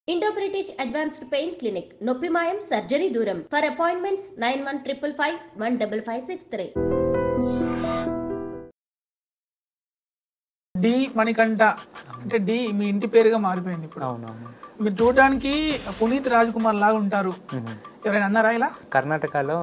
Indo British advanced pain clinic నొప్పి మాయం సర్జరీ దూరం for appointments nine one triple five one double five six three Dhee Manikanta అంటే డి మీ ఇంటి పేరుగా మారిపోయింది ఇప్పుడు అవునవును మీరు చూడడానికి పునీత్ రాజ్ కుమార్ లాగా ఉంటారు ఎవరైనా అన్నారా ఇలా కర్ణాటకలో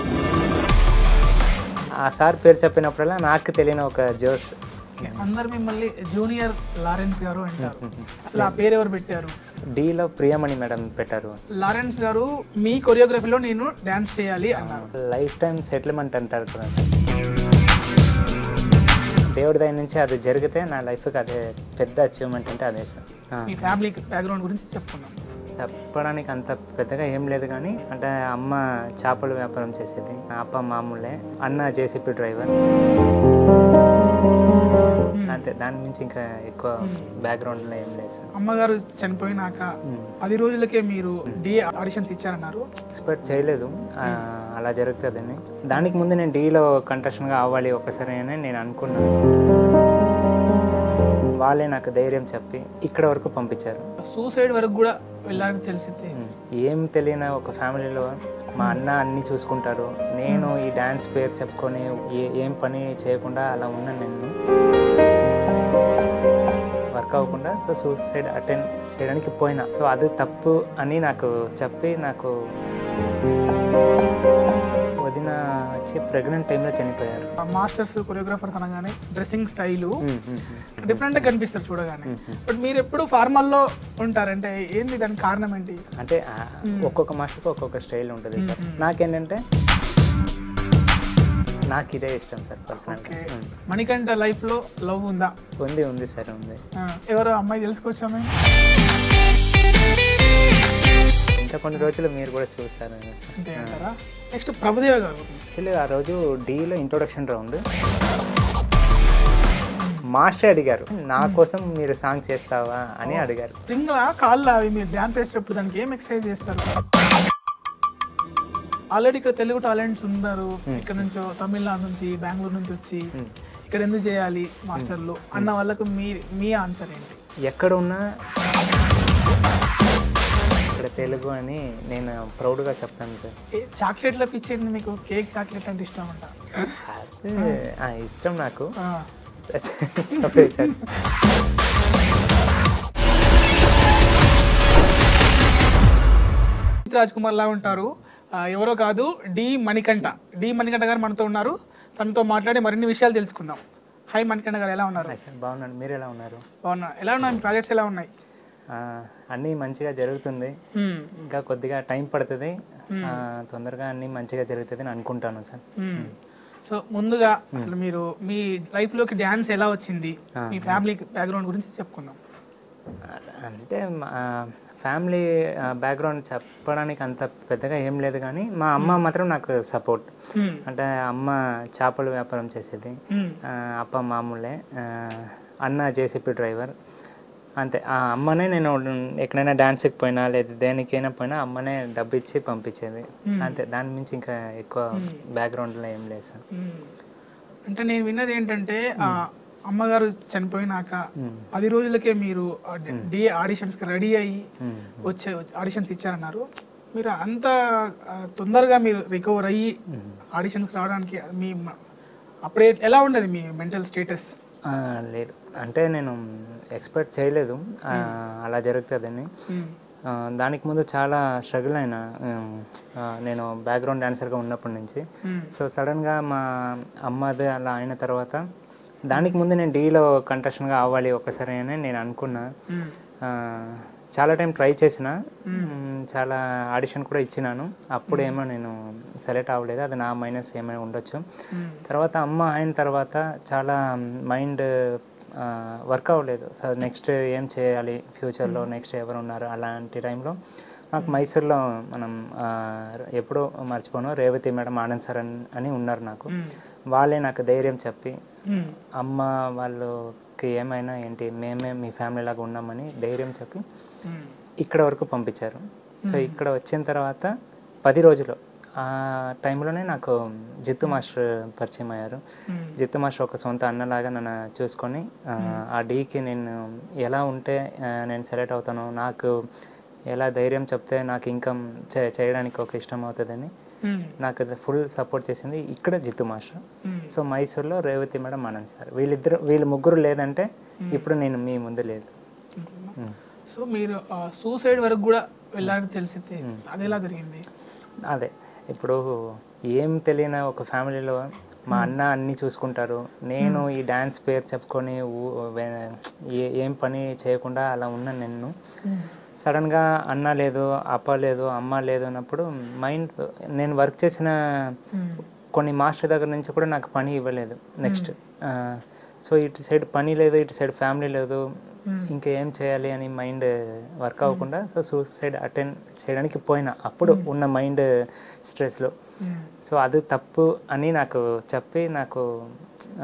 ఆ సార్ పేరు చెప్పినప్పుడల్లా నాకు తెలియని ఒక జోష్ అందరు మిమ్మల్ని జూనియర్ లారెన్స్ గారు అంటారు అసలు ఆ పేరు ఎవరు పెట్టారు డీలో ప్రియమణి మేడం పెట్టారు లారెన్స్ గారు మీ కొరియోగ్రఫీలో నేను డాన్స్ చేయాలి అన్నారు లైఫ్ టైం సెటిల్మెంట్ అంటారు కదా సార్ దేవుడి దయ నుంచి అది జరిగితే నా లైఫ్కి అదే పెద్ద అచీవ్మెంట్ అంటే అదే సార్ ఆ, మీ ఫ్యామిలీ బ్యాక్గ్రౌండ్ గురించి చెప్పుకుందాం చెప్పడానికి అంత పెద్దగా ఏం లేదు కానీ అంటే అమ్మ చేపల వ్యాపారం చేసేది అప్ప మామూలే అన్న జేసీపీ డ్రైవర్ అంతే దాని మించి ఇంకా ఎక్కువ బ్యాక్గ్రౌండ్లో ఏం లేదు సార్ అమ్మగారు చనిపోయినాక పది రోజులకే మీరు డి ఆడిషన్స్ ఇచ్చారన్నారు ఎక్స్పెక్ట్ చేయలేదు ఆ, అలా జరుగుతుందని దానికి ముందు నేను డీలో కంటెస్టెంట్గా అవ్వాలి ఒకసారి అని నేను అనుకున్నాను వాళ్ళే నాకు ధైర్యం చెప్పి ఇక్కడ వరకు పంపించారు సూసైడ్ వరకు కూడా వెళ్ళాలని తెలిసింది ఏం తెలియని ఒక ఫ్యామిలీలో మా అన్న అన్నీ చూసుకుంటారు నేను ఈ డ్యాన్స్ పేరు చెప్పుకొని ఏ ఏం పని చేయకుండా అలా ఉన్నాను నేను వర్క్ అవ్వకుండా సో సూసైడ్ అటెండ్ చేయడానికి పోయినా సో అది తప్పు అని నాకు చెప్పి నాకు వదిన వచ్చి ప్రెగ్నెంట్ టైంలో చనిపోయారు మాస్టర్స్ కొరియోగ్రాఫర్స్ అనగానే dressing style um, um, um. Different గా కనిపిస్తారు చూడగానే బట్ మీరు ఎప్పుడు ఫార్మల్లో ఉంటారంటే ఏంది దానికి కారణం ఏంటి అంటే ఆ, ఒక్కొక్క మాస్టర్కి ఒక్కొక్క స్టైల్ ఉంటుంది సార్ నాకేంటంటే నాకు ఇదే ఇష్టం సార్ పర్సనల్గా మణికంఠ లైఫ్ లో లవ్ ఉందా ఉంది ఉంది సార్ ఉంది ఆ, ఎవరో అమ్మాయి తెలుసుకొచ్చామే ఇంకా కొన్ని రోజులు మీరు కూడా చూస్తారు అంతే అంటారా నెక్స్ట్ ప్రభుదేవ గారు గురించి యాక్చువల్లీ ఆ రోజు డీలో ఇంట్రొడక్షన్ రౌండ్ మాస్టర్ అడిగారు నా కోసం మీరు సాంగ్ చేస్తావా అని అడిగారు స్ప్రింగ్ కాళ్ళ అవి మీరు డ్యాన్స్ చేసేటప్పుడు దానికి ఏం ఎక్సర్సైజ్ చేస్తారు ఆల్రెడీ ఇక్కడ తెలుగు టాలెంట్స్ ఉన్నారు ఇక్కడ నుంచో తమిళనాడు నుంచి బెంగళూరు నుంచి వచ్చి ఇక్కడ ఎందుకు చేయాలి మాస్టర్లు అన్న వాళ్ళకు మీ మీ ఆన్సర్ ఏంటి ఎక్కడ ఉన్నా ఇక్కడ తెలుగు అని నేను ప్రౌడ్గా చెప్తాను సార్ ఏ చాక్లెట్ల పిచ్చింది మీకు కేక్ చాక్లెట్ అంటే ఇష్టం అంట అదే ఆ, ఇష్టం నాకు ఆ, చెప్పేసారు పునీత్ రాజ్ కుమార్ లా ఉంటారు ఆ, ఎవరో కాదు డి మణికంఠ డి మణికంఠ గారు మనతో ఉన్నారు తనతో మాట్లాడి మరిన్ని విషయాలు తెలుసుకుందాం హాయ్ మణికంఠ గారు ఎలా ఉన్నారు సార్ బాగున్నాను మీరు ఎలా ఉన్నారు బాగున్నా ఎలా ఉన్నాయి మీ ప్రాజెక్ట్స్ ఎలా ఉన్నాయి ఆ, అన్నీ మంచిగా జరుగుతుంది హ్మ్, ఇంకా కొద్దిగా టైం పడుతుంది ఆ, తొందరగా అన్నీ మంచిగా జరుగుతుంది అని అనుకుంటాను సార్ హ్మ్. సో ముందుగా అసలు మీరు మీ లైఫ్ లోకి డ్యాన్స్ ఎలా వచ్చింది మీ ఫ్యామిలీ బ్యాక్గ్రౌండ్ గురించి చెప్పుకుందాం అంటే ఫ్యామిలీ బ్యాక్గ్రౌండ్ చెప్పడానికి అంత పెద్దగా ఏం లేదు కానీ మా అమ్మ మాత్రం నాకు సపోర్ట్ హ్మ్, అంటే అమ్మ చేపల వ్యాపారం చేసేది హ్మ్, ఆ, అప్ప మామూలే ఆ, అన్న జేసీపీ డ్రైవర్ అంతే ఆ అమ్మనే నేను ఎక్కడైనా డాన్స్కి పోయినా లేదా దేనికైనా పోయినా అమ్మనే డబ్బు ఇచ్చి పంపించేది అంతే దాని మించి ఇంకా ఎక్కువ బ్యాక్గ్రౌండ్లో ఏం లేదు సార్ హ్మ్. అంటే నేను విన్నది ఏంటంటే ఆ అమ్మగారు చనిపోయినాక పది రోజులకే మీరు డి ఆడిషన్స్ కి రెడీ అయ్యి వచ్చే ఆడిషన్స్ ఇచ్చారన్నారు మీరు అంత ఆ, తొందరగా మీరు రికవర్ అయ్యి ఆడిషన్స్ రావడానికి మీ మ- అప్పుడే ఎలా ఉండదు మీ మెంటల్ స్టేటస్ ఆ, లేదు అంటే నేను ఎక్స్పెక్ట్ చేయలేదు ఆ, అలా జరుగుతుందని ఆ, దానికి ముందు చాలా స్ట్రగుల్ అయినా ఉమ్, ఆ, నేను బ్యాక్గ్రౌండ్ డాన్సర్గా ఉన్నప్పటి నుంచి సో సడన్గా మా అమ్మది అలా అయిన తర్వాత దానికి ముందు నేను డీలో కంటెస్టెంట్గా అవ్వాలి ఒకసారి అని నేను అనుకున్నా ఆ, చాలా టైం ట్రై చేసిన ఉమ్, చాలా ఆడిషన్ కూడా ఇచ్చినాను అప్పుడేమో నేను సెలెక్ట్ అవ్వలేదు అది నా మైనస్ ఏమైనా ఉండొచ్చు తర్వాత అమ్మ అయిన తర్వాత చాలా మైండ్ వర్క్ అవ్వలేదు సో నెక్స్ట్ ఏం చేయాలి ఫ్యూచర్లో నెక్స్ట్ ఎవరు ఉన్నారు అలాంటి టైంలో నాకు మైసూర్లో మనం ఆ, ఎప్పుడో మర్చిపోను రేవతి మేడం ఆనంద్ సార్ అని- అని ఉన్నారు నాకు వాళ్ళే నాకు ధైర్యం చెప్పి అమ్మ వాళ్ళకి ఏమైనా ఏంటి మేమే మీ ఫ్యామిలీ లాగా ఉన్నామని ధైర్యం చెప్పి ఇక్కడ వరకు పంపించారు సో ఇక్కడ వచ్చిన తర్వాత పది రోజులు ఆ టైంలోనే నాకు జిత్తు మాస్టర్ పరిచయం అయ్యారు జిత్తు మాస్టర్ ఒక సొంత అన్నలాగా నన్ను చూసుకొని ఆ, ఆ డీకి నేను ఎలా ఉంటే ఆ, నేను సెలెక్ట్ అవుతాను నాకు ఎలా ధైర్యం చెప్తే నాకు ఇన్కమ్ చేయడానికి ఒక ఇష్టం అవుతుందని మ్మ్. నాకు అది ఫుల్ సపోర్ట్ చేసింది ఇక్కడ జిత్తు మాస్టర్ మ్మ్. సో మైసూర్లో రేవతి మేడం ఆనంద్ సార్ వీళ్ళిద్దరు వీళ్ళు ముగ్గురు లేదంటే ఇప్పుడు నేను మీ ముందు లేదు మ్మ్. సో మీరు సూసైడ్ వరకు కూడా వెళ్ళాలని తెలిసింది అది ఎలా జరిగింది అదే ఇప్పుడు ఏం తెలియని ఒక ఫ్యామిలీలో మా అన్న అన్నీ చూసుకుంటారు నేను ఈ డ్యాన్స్ పేరు చెప్పుకొని ఊ- వే- ఏ- ఏం పని చేయకుండా అలా ఉన్న నేను సడన్గా అన్న లేదు అప్ప లేదు అమ్మ లేదు అన్నప్పుడు మైండ్ నేను వర్క్ చేసిన కొన్ని మాస్టర్ దగ్గర నుంచి కూడా నాకు పని ఇవ్వలేదు నెక్స్ట్ సో ఇటు సైడ్ పని లేదు ఇటు సైడ్ ఫ్యామిలీ లేదు ఇంకా ఏం చేయాలి అని మైండ్ వర్క్ అవ్వకుండా సో సూసైడ్ అటెండ్ చేయడానికి పోయినా అప్పుడు ఉన్న మైండ్ స్ట్రెస్లో సో అది తప్పు అని నాకు చెప్పి నాకు ఆ,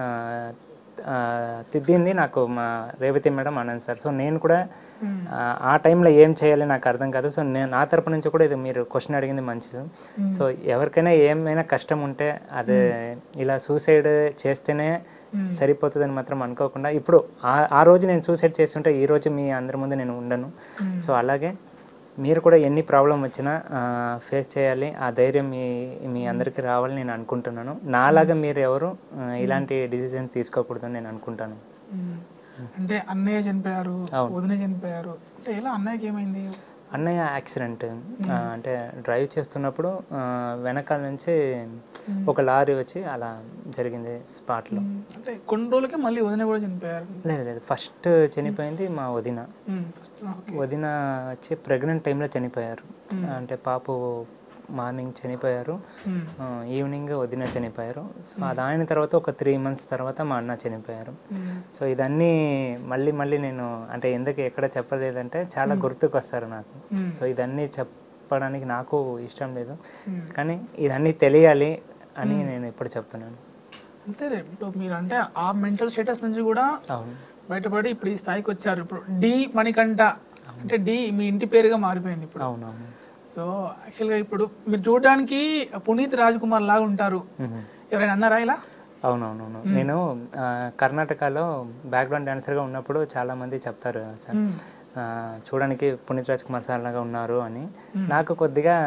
ఆ, తిద్దింది నాకు మా రేవతి మేడం అన్నాను సార్ సో నేను కూడా ఆ, ఆ టైంలో ఏం చేయాలి నాకు అర్థం కాదు సో నేను నా తరపు నుంచి కూడా ఇది మీరు క్వశ్చన్ అడిగింది మంచిది సో ఎవరికైనా ఏమైనా కష్టం ఉంటే అదే ఇలా సూసైడ్ చేస్తేనే సరిపోతుందని మాత్రం అనుకోకుండా ఇప్పుడు ఆ ఆ రోజు నేను సూసైడ్ చేస్తుంటే ఈ రోజు మీ అందరి ముందు నేను ఉండను సో అలాగే మీరు కూడా ఎన్ని ప్రాబ్లం వచ్చినా ఫేస్ చేయాలి ఆ ధైర్యం మీ మీ అందరికీ రావాలని నేను అనుకుంటున్నాను నాలాగా మీరు ఎవరు ఆ, ఇలాంటి డిసిజన్ తీసుకోకూడదని నేను అనుకుంటాను మ్మ్. అంటే అన్నయ్య చనిపోయారు అవును. వదిన చనిపోయారు అంటే ఎలా అన్నయ్యకి ఏమైంది అన్నయ్య యాక్సిడెంట్ అంటే డ్రైవ్ చేస్తున్నప్పుడు ఆ, వెనకాల నుంచి ఒక లారీ వచ్చి అలా జరిగింది స్పాట్లో మ్మ్. అంటే కొన్ని రోజులకే మళ్ళీ వదిన కూడా చనిపోయారు లేదు లేదు ఫస్ట్ చనిపోయింది మా వదిన మ్మ్. ఫస్ట్ ఓకే వదిన వచ్చి ప్రెగ్నెంట్ టైంలో చనిపోయారు అంటే పాపు మార్నింగ్ చనిపోయారు మ్మ్. ఆ, ఈవినింగ్ వదిన చనిపోయారు సో అది అయిన తర్వాత ఒక త్రీ మంత్స్ తర్వాత మా అన్న చనిపోయారు మ్మ్. సో ఇదన్నీ మళ్ళీ మళ్ళీ నేను అంటే ఎందుకు ఎక్కడ చెప్పలేదంటే చాలా గుర్తుకు వస్తారు నాకు మ్మ్. సో ఇదన్నీ చెప్పడానికి నాకు ఇష్టం లేదు మ్మ్. కానీ ఇదన్నీ తెలియాలి అని నేను ఇప్పుడు చెప్తున్నాను అంతే ఇప్పుడు మీరు అంటే ఆ మెంటల్ స్టేటస్ నుంచి కూడా అవును బయటపడి ఇప్పుడు ఈ స్థాయికి వచ్చారు ఇప్పుడు డి మణికంఠ అంటే డి మీ ఇంటి పేరుగా మారిపోయింది ఇప్పుడు అవునవును సో యాక్చువల్గా ఇప్పుడు మీరు చూడడానికి పునీత్ రాజ్ కుమార్ లాగా ఉంటారు మ్మ్. ఎవరైనా అన్నారా ఇలా అవునవునవును నేను ఆ, కర్ణాటకలో బ్యాక్గ్రౌండ్ డాన్సర్గా ఉన్నప్పుడు చాలా మంది చెప్తారు సార్ మ్మ్. ఆ, చూడడానికి పునీత్ రాజ్ కుమార్ సార్ లాగా ఉన్నారు అని నాకు కొద్దిగా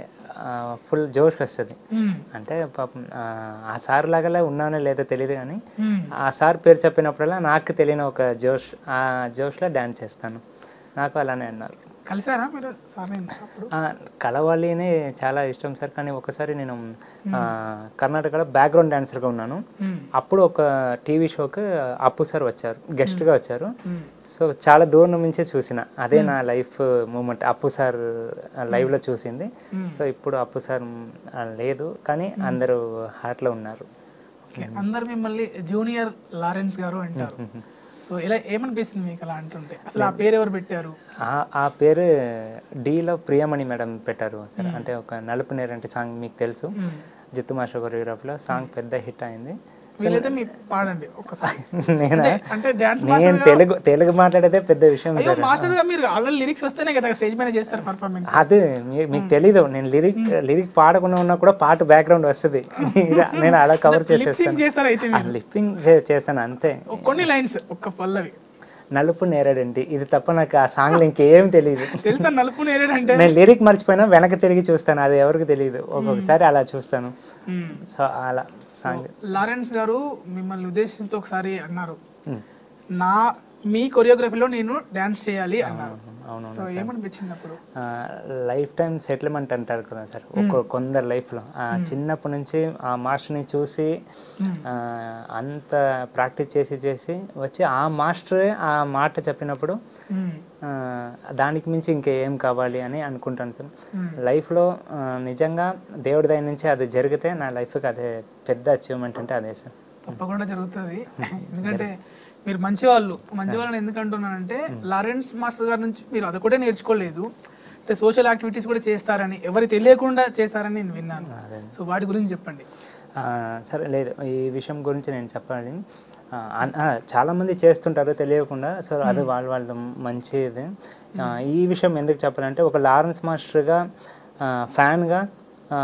ఫుల్ జోష్ వస్తుంది మ్మ్. అంటే పాపం ఆ, ఆ సార్ లాగా ఉన్నానో లేదో తెలియదు కానీ మ్మ్. ఆ సార్ పేరు చెప్పినప్పుడల్లా నాకు తెలియని ఒక జోష్ ఆ జోష్లో డ్యాన్స్ చేస్తాను నాకు అలానే అన్నారు కలిసారా మీరు సార్ అప్పుడు ఆ, కలవాలి అని చాలా ఇష్టం సార్ కానీ ఒకసారి నేను ఆ, కర్ణాటకలో బ్యాక్గ్రౌండ్ డాన్సర్గా ఉన్నాను మ్మ్. అప్పుడు ఒక టీవీ షోకి అప్పు సార్ వచ్చారు గెస్ట్గా వచ్చారు మ్మ్. సో చాలా దూరం నుంచే చూసిన అదే నా లైఫ్ మూమెంట్ అప్పు సార్ లైవ్లో చూసింది సో ఇప్పుడు అప్పు సార్ ఆ, లేదు కానీ అందరూ హార్ట్లో ఉన్నారు ఓకే అందరు మిమ్మల్ని జూనియర్ లారెన్స్ గారు అంటారు సో ఇలా ఏమనిపిస్తుంది మీకు అలా అంటుంటే అసలు ఆ పేరు ఎవరు పెట్టారు ఆ- ఆ పేరు డీలో ప్రియమణి మేడం పెట్టారు సార్ అంటే ఒక నలుపు నేరంటి సాంగ్ మీకు తెలుసు జిత్తు మాష కొరియోగ్రాఫ్లో సాంగ్ పెద్ద హిట్ అయింది వీలైతే మీ పాడండి ఒక్కసారి నేనా అంటే డాన్స్ నేను తెలుగు తెలుగు మాట్లాడేదే పెద్ద విషయం అయ్యో సార్ మాస్టర్ గా మీరు ఆల్రెడీ లిరిక్స్ వస్తేనే కదా స్టేజ్ పైన చేస్తారు పర్ఫార్మెన్స్ అదే మీ- మీకు తెలీదు నేను లిరిక్ లిరిక్ పాడకుండా ఉన్నా కూడా పాట బ్యాక్గ్రౌండ్ వస్తుంది మీరు- నేను అలా కవర్ సింగ్ చేసేస్తాను చేస్తారు అయితే మీరు లిప్పింగ్ చేస్తాను అంతే ఒక కొన్ని లైన్స్ ఒక్క పల్లవి నలుపు నేరడండి ఇది తప్ప నాకు ఆ సాంగ్లో ఇంకేం తెలియదు తెలుసా నలుపు నేరేడు అంటే నేను లిరిక్ మర్చిపోయినా వెనక్కి తిరిగి చూస్తాను అది ఎవరికి తెలియదు ఒక్కొక్కసారి అలా చూస్తాను మ్మ్. సో అలా సాంగ్ లారెన్స్ గారు మిమ్మల్ని ఉద్దేశించి ఒకసారి అన్నారు మ్మ్. నా మీ కొరియోగ్రఫీలో నేను డాన్స్ చేయాలి అన్నారు అవును సో ఏమనిపించింది అప్పుడు లైఫ్ టైం సెటిల్మెంట్ అంటారు కదా సార్ ఒక్కో కొందరు లైఫ్లో చిన్నప్పటి నుంచి ఆ మాస్టర్ని చూసి ఆ, అంత ప్రాక్టీస్ చేసి చేసి వచ్చి ఆ మాస్టరే ఆ మాట చెప్పినప్పుడు మ్మ్. ఆ, దానికి మించి ఇంకేం కావాలి అని అనుకుంటాను సార్ లైఫ్లో ఆ, నిజంగా దేవుడి దయ నుంచి అది జరిగితే నా లైఫ్కి అదే పెద్ద అచీవ్మెంట్ అంటే అదే సార్ తప్పకుండా జరుగుతుంది ఎందుకంటే మీరు మంచి వాళ్ళు మంచి వాళ్ళని ఎందుకు అంటున్నానంటే లారెన్స్ మాస్టర్ గారి నుంచి మీరు అదొకటే నేర్చుకోలేదు అంటే సోషల్ యాక్టివిటీస్ కూడా చేస్తారని ఎవరికి తెలియకుండా చేస్తారని నేను విన్నాను సో వాటి గురించి చెప్పండి ఆ, సరే లేదు ఈ విషయం గురించి నేను చెప్పాలి ఆ, అన్- ఆ, చాలామంది చేస్తుంటారు తెలియకుండా సో అది వాళ్ళ వాళ్ళ మంచిది ఆ, ఈ విషయం ఎందుకు చెప్పాలంటే ఒక లారెన్స్ మాస్టర్గా ఆ, ఫ్యాన్గా ఆ,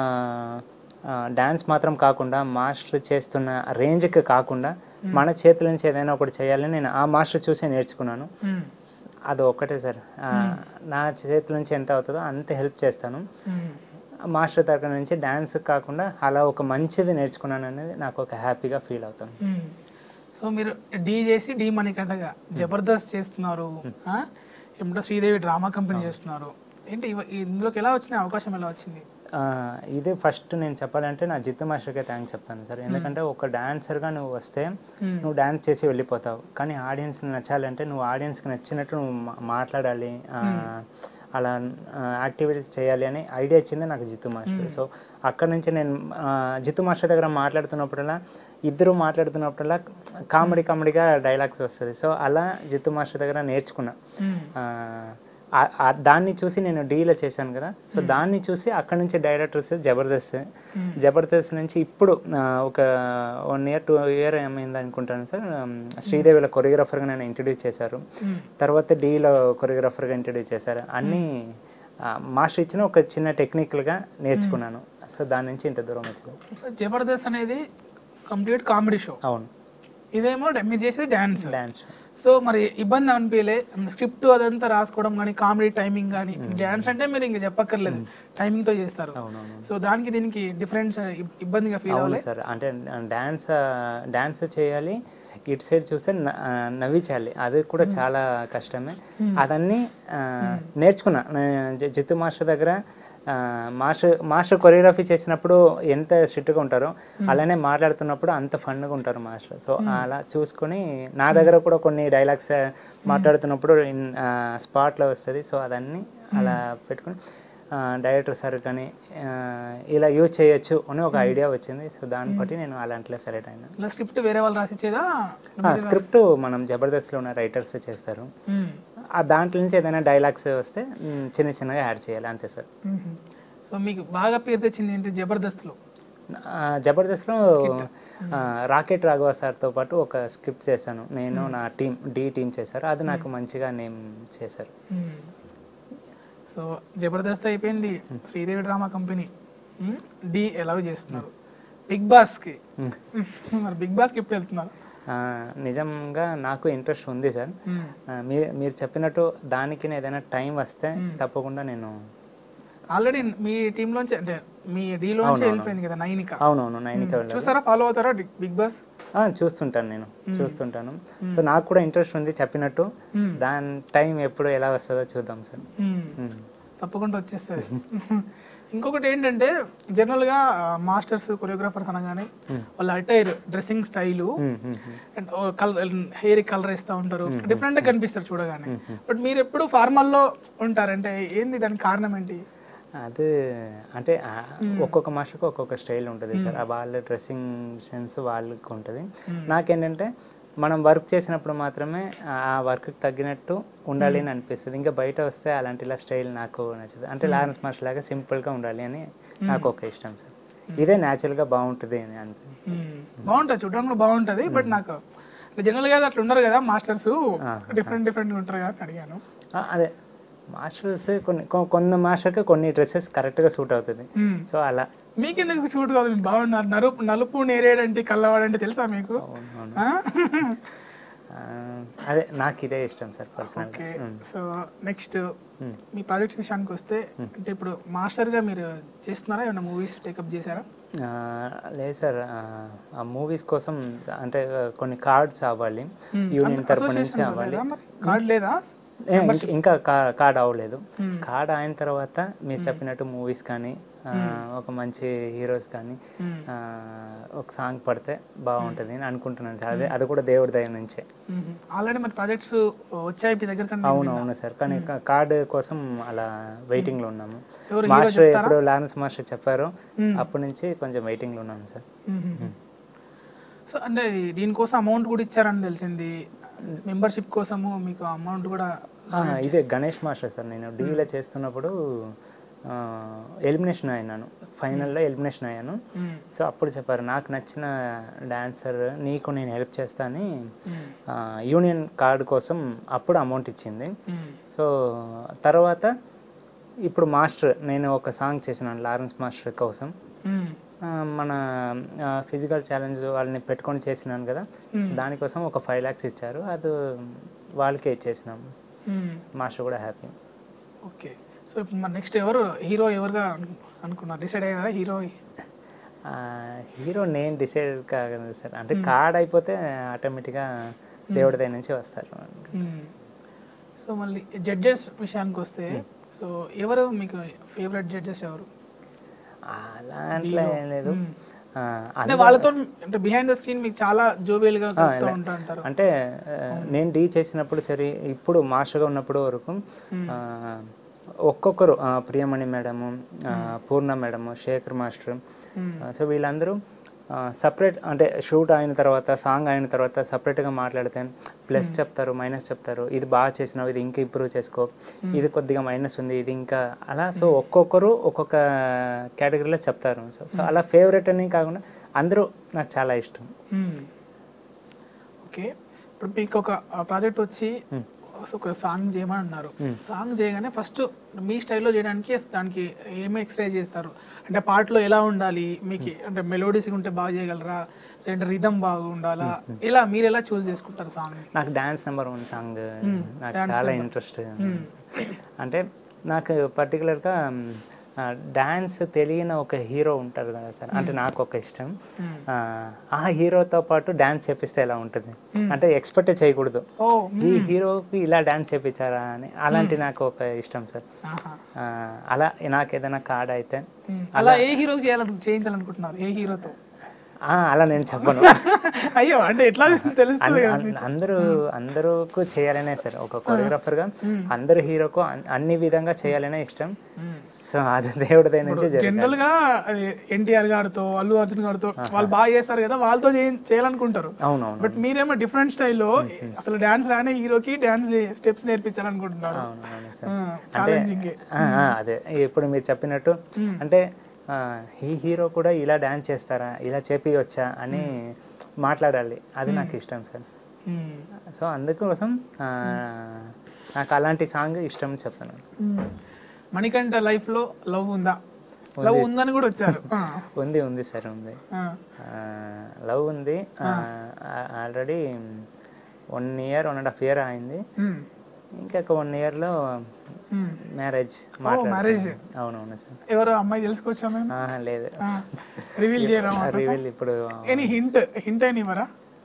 ఆ, డ్యాన్స్ మాత్రం కాకుండా మాస్టర్ చేస్తున్న రేంజ్కి కాకుండా మన చేతుల నుంచి ఏదైనా ఒకటి చేయాలని నేను ఆ మాస్టర్ చూసే నేర్చుకున్నాను మ్మ్. అది ఒక్కటే సార్ ఆ, నా చేతి నుంచి ఎంత అవుతుందో అంత హెల్ప్ చేస్తాను మ్మ్. మాస్టర్ తరగతి నుంచి డ్యాన్స్ కాకుండా అలా ఒక మంచిది నేర్చుకున్నాను అనేది నాకు ఒక హ్యాపీగా ఫీల్ అవుతాను మ్మ్. సో మీరు డీ చేసి డీ మణికంటగా జబర్దస్త్ చేస్తున్నారు ఆ? ఏమిటో శ్రీదేవి డ్రామా కంపెనీ చేస్తున్నారు ఏంటి ఇవ- ఇందులోకి ఎలా వచ్చింది అవకాశం ఎలా వచ్చింది ఆ, ఇదే ఫస్ట్ నేను చెప్పాలంటే నా జిత్తు మాస్టర్కే థ్యాంక్స్ చెప్తాను సార్ ఎందుకంటే ఒక డాన్సర్గా నువ్వు వస్తే నువ్వు డాన్స్ చేసి వెళ్ళిపోతావు కానీ ఆడియన్స్కి నచ్చాలంటే నువ్వు ఆడియన్స్కి నచ్చినట్టు నువ్వు మా- మాట్లాడాలి ఆ, అలా యాక్టివిటీస్ చేయాలి అని ఐడియా ఇచ్చింది నాకు జిత్తు మాస్టర్ సో అక్కడ నుంచి నేను ఆ, జిత్తు మాస్టర్ దగ్గర మాట్లాడుతున్నప్పుడల్లా ఇద్దరు మాట్లాడుతున్నప్పుడల్లా కామెడీ కామెడీగా డైలాగ్స్ వస్తుంది సో అలా జిత్తు మాస్టర్ దగ్గర నేర్చుకున్నా మ్మ్. ఆ, ఆ- ఆ దాన్ని చూసి నేను డీలో చేశాను కదా సో దాన్ని చూసి అక్కడ నుంచి డైరెక్టర్స్ జబర్దస్త్ జబర్దస్త్ నుంచి ఇప్పుడు ఆ, ఒక వన్ ఇయర్ టూ ఇయర్ ఏమైంది అనుకుంటాను సార్ ఉమ్, శ్రీదేవిలో కొరియోగ్రాఫర్గా నేను ఇంట్రడ్యూస్ చేశారు తర్వాత డీలో కొరియోగ్రాఫర్గా ఇంట్రడ్యూస్ చేశారు అన్నీ ఆ, మాస్టర్ ఇచ్చిన ఒక చిన్న టెక్నికల్గా నేర్చుకున్నాను సో దాని నుంచి ఇంత దూరం వచ్చింది జబర్దస్త్ అనేది కంప్లీట్ కామెడీ షో అవును ఇదేమో డ- మీరు చేసేది డ్యాన్స్ డ్యాన్స్ సో మరి ఇబ్బంది అనిపించలే స్క్రిప్ట్ అదంతా రాసుకోవడం కానీ కామెడీ టైమింగ్ కానీ డ్యాన్స్ అంటే మీరు ఇంకా చెప్పక్కర్లేదు టైమింగ్ తో చేస్తారు అవునవును సో దానికి దీనికి డిఫరెన్స్ ఇబ్బందిగా ఫీల్ అవును అవ్వలే సార్ అంటే డ్యాన్స్ డ్యాన్స్ చేయాలి ఇటు సైడ్ చూస్తే న- ఆ, నవ్వించాలి అది కూడా చాలా కష్టమే అదన్నీ ఆ, నేర్చుకున్నా నేను జి- జిత్తు మాస్టర్ దగ్గర ఆ, మాస్టర్ మాస్టర్ కొరియోగ్రఫీ చేసినప్పుడు ఎంత స్ట్రిక్ట్గా ఉంటారో అలానే మాట్లాడుతున్నప్పుడు అంత ఫన్గా ఉంటారు మాస్టర్ సో అలా చూసుకొని నా దగ్గర కూడా కొన్ని డైలాగ్స్ మాట్లాడుతున్నప్పుడు స్పాట్లో వస్తుంది సో అదన్నీ అలా పెట్టుకొని డైరెక్టర్ సార్ కానీ ఆ, ఇలా యూజ్ చేయొచ్చు అని ఒక ఐడియా వచ్చింది సో దాన్ని బట్టి నేను అలాంటిలో సెలెక్ట్ అయినా ఇలా స్క్రిప్ట్ వేరే వాళ్ళు రాసిచ్చేదా స్క్రిప్ట్ మనం జబర్దస్త్లో ఉన్న రైటర్స్ చేస్తారు మ్మ్. ఆ దాంట్లో నుంచి ఏదైనా డైలాగ్స్ వస్తే మ్, చిన్న చిన్నగా యాడ్ చేయాలి అంతే సార్ మ్మ్. సో మీకు బాగా పేరు తెచ్చింది ఏంటి జబర్దస్త్లో ఆ, జబర్దస్త్లో ఆ, రాకెట్ రాఘవ సార్తో పాటు ఒక స్క్రిప్ట్ చేశాను నేను నా టీం డి టీం చేశారు అది నాకు మంచిగా నేమ్ చేశారు మ్మ్. సో జబర్దస్త్ అయిపోయింది శ్రీదేవి డ్రామా కంపెనీ మ్మ్. డి ఎలాగో చేస్తున్నారు బిగ్ బాస్కి మరి బిగ్ బాస్కి ఎప్పుడు వెళ్తున్నారు ఆ, నిజంగా నాకు ఇంట్రెస్ట్ ఉంది సార్ మ్మ్. ఆ, మీరు మీరు చెప్పినట్టు దానికి ఏదైనా టైం వస్తే తప్పకుండా నేను ఆల్రెడీ మీ టీంలోంచి అంటే మీ డీలోంచి వెళ్ళిపోయింది కదా నైనిక అవునవును నైన్కి వెళ్ళాలి చూసారా ఫాలో అవుతారా డి- బిగ్ బాస్ ఆ, చూస్తుంటాను నేను చూస్తుంటాను సో నాకు కూడా ఇంట్రెస్ట్ ఉంది చెప్పినట్టు దాని టైం ఎప్పుడు ఎలా వస్తుందో చూద్దాం సార్ మ్మ్. మ్మ్. తప్పకుండా వచ్చేస్తుంది ఇంకొకటి ఏంటంటే జనరల్గా మాస్టర్స్ కొరియోగ్రాఫర్స్ అనగానే వాళ్ళ attire dressing style hmm, hmm, hmm. And colour hair colour వేస్తూ ఉంటారు డిఫరెంట్గా కనిపిస్తారు చూడగానే బట్ మీరు ఎప్పుడు ఫార్మల్లో ఉంటారంటే ఏంది దానికి కారణం ఏంటి అది అంటే ఆ, ఒక్కొక్క మాస్టర్కి ఒక్కొక్క స్టైల్ ఉంటుంది సార్ ఆ వాళ్ళ డ్రెస్సింగ్ సెన్స్ వాళ్ళకి ఉంటుంది నాకేంటంటే మనం వర్క్ చేసినప్పుడు మాత్రమే ఆ వర్క్కి తగ్గినట్టు ఉండాలి అని అనిపిస్తుంది ఇంకా బయట వస్తే అలాంటి స్టైల్ నాకు నచ్చదు అంటే లారెన్స్ మాస్టర్ లాగా సింపుల్గా ఉండాలి అని నాకు ఒక ఇష్టం సార్ ఇదే న్యాచురల్గా బాగుంటుంది అని అంతే మ్మ్. బాగుంటుంది చూడడానికి కూడా బాగుంటుంది బట్ నాకు జనరల్గా అట్లా ఉండరు కదా మాస్టర్స్ డిఫరెంట్ డిఫరెంట్ ఉంటారు కదా అని అడిగాను ఆ, అదే మాస్టర్స్ కొన్ని కొ- కొన్ని మాస్టర్కి కొన్ని డ్రెస్సెస్ కరెక్ట్గా సూట్ అవుతుంది మ్మ్. సో అలా మీకెందుకు షూట్ కాదు మీరు బాగున్నారు నలుపు నలుపు నేరేడంటే కల్లవాడంటే తెలుసా మీకు అవును. ఆ? ఆ, అదే నాకు ఇదే ఇష్టం సార్ పర్సనల్గా ఓకే సో నెక్స్ట్ మీ ప్రాజెక్ట్ విషయానికి వస్తే అంటే ఇప్పుడు మాస్టర్గా మీరు చేస్తున్నారా ఏమైనా మూవీస్ టేకప్ చేశారా ఆ, లేదు సార్ ఆ, ఆ మూవీస్ కోసం అంటే ఆ, కొన్ని కార్డ్స్ అవ్వాలి యూనియన్ తరపు నుంచి అవ్వాలి లేదా మరి కార్డ్ లేదా ఏ, ఇంక- ఇంకా కా- కార్డ్ అవ్వలేదు కార్డ్ అయిన తర్వాత మీరు చెప్పినట్టు మూవీస్ కానీ ఆ, ఒక మంచి హీరోస్ కానీ ఆ, ఒక సాంగ్ పడితే బాగుంటుంది అని అనుకుంటున్నాను సార్ అదే అది కూడా దేవుడి దయ నుంచే ఆల్రెడీ మరి ప్రాజెక్ట్స్ వచ్చాయి మీ దగ్గర కన్నా అవును అవును సార్ కానీ కా- కార్డ్ కోసం అలా వెయిటింగ్ లో ఉన్నాము ఎవరు మాస్టర్ ఎప్పుడు లారెన్స్ మాస్టర్ చెప్పారో అప్పటి నుంచి కొంచెం వెయిటింగ్ లో ఉన్నాను సార్ సో అంటే ఇది- దీనికోసం అమౌంట్ కూడా ఇచ్చారని తెలిసింది మెంబర్షిప్ కోసము మీకు అమౌంట్ కూడా ఆ, ఇదే గణేష్ మాస్టర్ సార్ నేను డీలో చేస్తున్నప్పుడు ఎలిమినేషన్ అయినాను ఫైనల్లో ఎలిమినేషన్ అయ్యాను మ్మ్. సో అప్పుడు చెప్పారు నాకు నచ్చిన డాన్సర్ నీకు నేను హెల్ప్ చేస్తా అని ఆ, యూనియన్ కార్డు కోసం అప్పుడు అమౌంట్ ఇచ్చింది మ్మ్. సో తర్వాత ఇప్పుడు మాస్టర్ నేను ఒక సాంగ్ చేసినాను లారెన్స్ మాస్టర్ కోసం మ్మ్. ఆ, మన ఫిజికల్ ఛాలెంజ్ వాళ్ళని పెట్టుకొని చేసినాను కదా సో దానికోసం ఒక ఫైవ్ ల్యాక్స్ ఇచ్చారు అది వాళ్ళకే ఇచ్చేసినాము మ్మ్. మాస్టర్ కూడా హ్యాపీ ఓకే సో ఇప్పుడు మరి నెక్స్ట్ ఎవరు హీరో ఎవరుగా అను- అనుకున్నారు డిసైడ్ అయ్యారా హీరో హీరో నేను డిసైడ్ కాగలను సార్ అంటే కార్డ్ అయిపోతే ఆటోమేటిక్గా దేవుడి దగ్గర నుంచి వస్తారు సో మళ్ళీ జడ్జెస్ విషయానికి వస్తే సో ఎవరు మీకు ఫేవరెట్ జడ్జెస్ ఎవరు అలా అట్లా ఏం లేదు ఆ, అంటే వాళ్ళతో అంటే బిహైండ్ ద స్క్రీన్ మీకు చాలా జోబియల్ గా కలుపుతూ ఉంటా అంటారు అంటే ఆ, నేను డీ చేసినప్పుడు సరే ఇప్పుడు మాస్టర్గా ఉన్నప్పుడు వరకు ఆ, ఒక్కొక్కరు ఆ, ప్రియమణి మేడము ఆ, పూర్ణ మేడము శేఖర్ మాస్టర్ ఆ, సో వీళ్ళందరూ సపరేట్ అంటే షూట్ అయిన తర్వాత సాంగ్ అయిన తర్వాత సపరేట్గా మాట్లాడితే ప్లస్ చెప్తారు మైనస్ చెప్తారు ఇది బాగా చేసినావు ఇది ఇంకా ఇంప్రూవ్ చేసుకో ఇది కొద్దిగా మైనస్ ఉంది ఇది ఇంకా అలా సో ఒక్కొక్కరు ఒక్కొక్క కేటగిరీలో చెప్తారు సో సో అలా ఫేవరెట్ అని కాకుండా అందరూ నాకు చాలా ఇష్టం ఓకే ఇప్పుడు మీకు ఒక ప్రాజెక్ట్ వచ్చి ఒక సాంగ్ చేయమని అన్నారు సాంగ్ చేయగానే ఫస్ట్ మీ స్టైల్లో చేయడానికి దానికి ఏమి ఎక్సర్సైజ్ చేస్తారు అంటే పాటలో ఎలా ఉండాలి మీకు అంటే మెలోడీస్ ఉంటే బాగా చేయగలరా లేదంటే రిధమ్ బాగా ఉండాలా ఇలా మీరు ఎలా చూస్ చేసుకుంటారు సాంగ్ నాకు డాన్స్ నెంబర్ వన్ సాంగ్ నాకు చాలా ఇంట్రెస్ట్ అంటే నాకు పర్టికులర్గా డాన్స్ తెలియని ఒక హీరో ఉంటారు కదా సార్ అంటే నాకు ఒక ఇష్టం ఆ, ఆ హీరోతో పాటు డాన్స్ చేపిస్తే ఎలా ఉంటుంది అంటే ఎక్స్పెక్ట్ చేయకూడదు ఓ ఈ హీరోకి ఇలా డాన్స్ చేపించారా అని అలాంటి నాకు ఒక ఇష్టం సార్ ఆహా. ఆ, అలా నాకు ఏదైనా కార్డ్ అయితే మ్మ్. అలా ఏ హీరోకి చేయాలను చేయించాలనుకుంటున్నారు ఏ హీరోతో ఆ, అలా నేను చెప్పను అయ్యో అంటే ఎట్లా తెలుస్తుంది కదా అన్- అందరూ అందరూకు చేయాలనే సార్ ఒక కొరియోగ్రాఫర్ గా అందరు హీరోకు అన్- అన్ని విధంగా చేయాలనే ఇష్టం సో అది దేవుడి దగ్గర నుంచి జరుగుతుంది జనరల్ గా ఎన్టీఆర్ గారితో అల్లు అర్జున్ గారితో వాళ్ళు బాగా చేస్తారు కదా వాళ్ళతో చేయ- చేయాలనుకుంటారు అవునవును బట్ మీరేమో డిఫరెంట్ స్టైల్లో అసలు డాన్స్ రానే హీరోకి డాన్స్ స్టెప్స్ నేర్పించాలనుకుంటున్నారు అవునవును సార్ ఛాలెంజింగ్ ఆ, ఆ, అదే ఇప్పుడు మీరు చెప్పినట్టు అంటే ఆ, ఈ హీరో కూడా ఇలా డాన్స్ చేస్తారా ఇలా చేపియొచ్చా అని మాట్లాడాలి అది నాకు ఇష్టం సార్ సో అందుకోసం ఆ, నాకు అలాంటి సాంగ్ ఇష్టం చెప్తాను మణికంఠ లైఫ్ లో లవ్ ఉందా లవ్ ఉందని కూడా వచ్చారు ఆ, ఉంది ఉంది సార్ ఉంది ఆ, లవ్ ఉంది already one year one and half year అయింది మ్మ్. ఇంకొక వన్ ఇయర్లో మ్మ్. Marriage marriage. అవునవును సార్ ఎవరో అమ్మాయి తెలుసుకోవచ్చా మేము ఆహా, లేదు రివీల్ చేయరా రివీల్ ఇప్పుడు ఎనీ హింట్ హింట్ అయిన ఇవ్వరా